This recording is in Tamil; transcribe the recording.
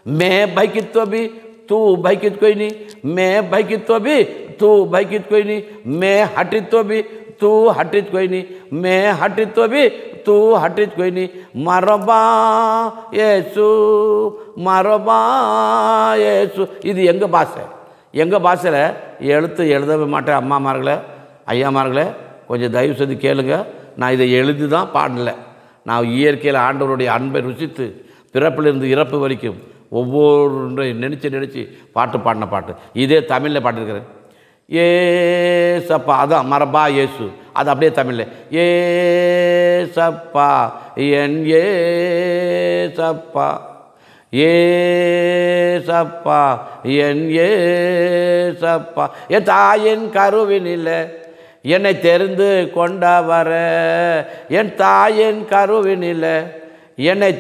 मैं भयकित्व भी तू भयकित कोई नहीं मैं भयकित्व भी तू भयकित कोई नहीं मैं हटित्व भी तू हटित कोई नहीं मैं हटित्व भी तू हटित कोई नहीं மரபா ஏசு மரபா ஏசு இது எங்கள் பாஷை எங்கள் பாஷையில் எழுத்து எழுதவே மாட்டேன் அம்மாமார்களே ஐயாமார்களே கொஞ்சம் தயவு செய்து கேளுங்க நான் இதை எழுதி தான் பாடல நான் இயற்கையில் ஆண்டவருடைய அன்பை ருசித்து பிறப்பிலிருந்து இறப்பு வரைக்கும் ஒவ்வொரு நினச்சி நினச்சி பாட்டு பாடின பாட்டு இதே தமிழில் பாட்டிருக்கிறேன் ஏசப்பா அதான் மரபா இயேசு அது அப்படியே தமிழில் ஏசப்பா என் ஏசப்பா ஏசப்பா என் ஏசப்பா என் தாயின் கருவினில் என்னை தெரிந்து கொண்டவர என் தாயின் கருவினில் என்னை